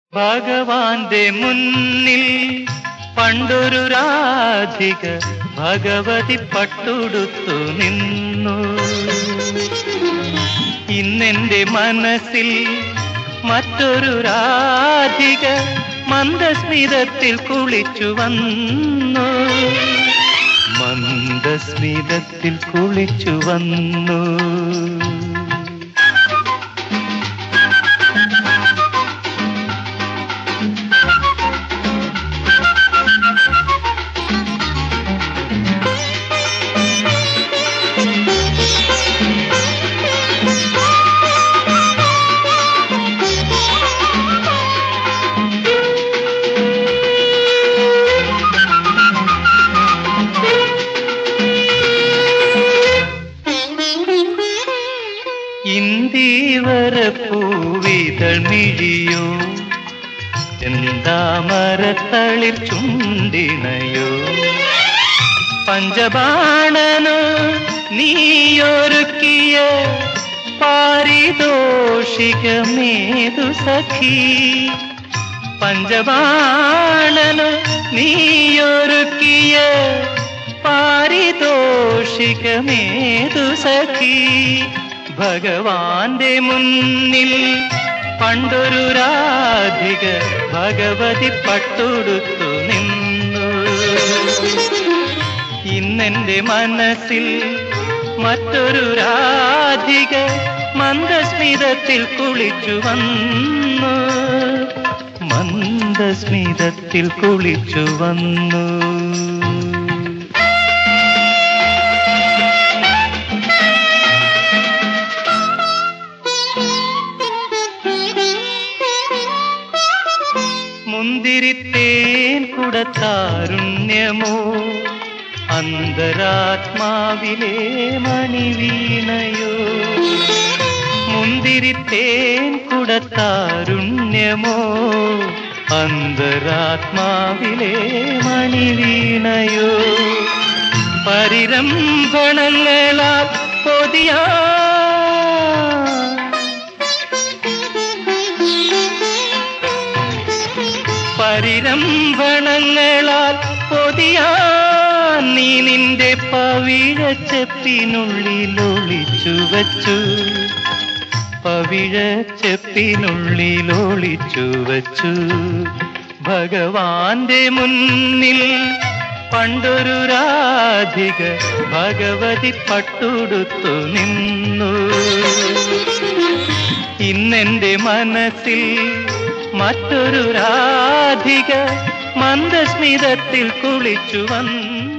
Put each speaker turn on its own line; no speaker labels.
ഭഗവാന്റെ മുന്നിൽ പണ്ടൊരു രാധിക ഭഗവതി പട്ടുടുത്തു നിന്നു ഇന്നെന്റെ മനസ്സിൽ മറ്റൊരു രാധിക മന്ദസ്മിതത്തിൽ കുളിച്ചു വന്നു മന്ദസ്മിതത്തിൽ കുളിച്ചു വന്നു ഇന്ദീവര പൂവിതൾ മിഴിയോ എന്താമരത്തളിർ ചുണ്ടിണയോ പഞ്ചബാണനോ നീയൊരുക്കിയ പാരിതോഷികമേതു സഖി പഞ്ചബാണനോ നീയൊരുക്കിയ പാരിതോഷികമേതു സഖി ഭഗവാന്റെ മുന്നിൽ പണ്ടൊരു രാധിക ഭഗവതി പട്ടുടുത്തു നിന്നു ഇന്നെന്റെ മനസ്സിൽ മറ്റൊരു രാധിക മന്ദസ്മിതത്തിൽ കുളിച്ചു വന്നു മന്ദസ്മിതത്തിൽ കുളിച്ചു വന്നു മുന്തിരിത്തേൻ കുടത്താരുണ്യമോ അന്തരാത്മാവിലെ മണിവീണയോ മുന്തിരിത്തേൻ കുടത്താരുണ്യമോ അന്തരാത്മാവിലെ മണിവീണയോ പരിരംഭണങ്ങളാൽ പൊതിയാ പരിരംഭണങ്ങളാൽ പൊതിയാൻ നീ നിന്റെ പവിഴച്ചെപ്പിനുള്ളിൽ ഒളിച്ചു വച്ചു പവിഴച്ചെപ്പിനുള്ളിൽ ഒളിച്ചു വച്ചു ഭഗവാന്റെ മുന്നിൽ പണ്ടൊരു രാധിക ഭഗവതി പട്ടുടുത്തു നിന്നു ഇന്നെന്റെ മനസ്സിൽ മറ്റൊരു രാധിക മന്ദസ്മിതത്തിൽ കുളിച്ചു വന്നു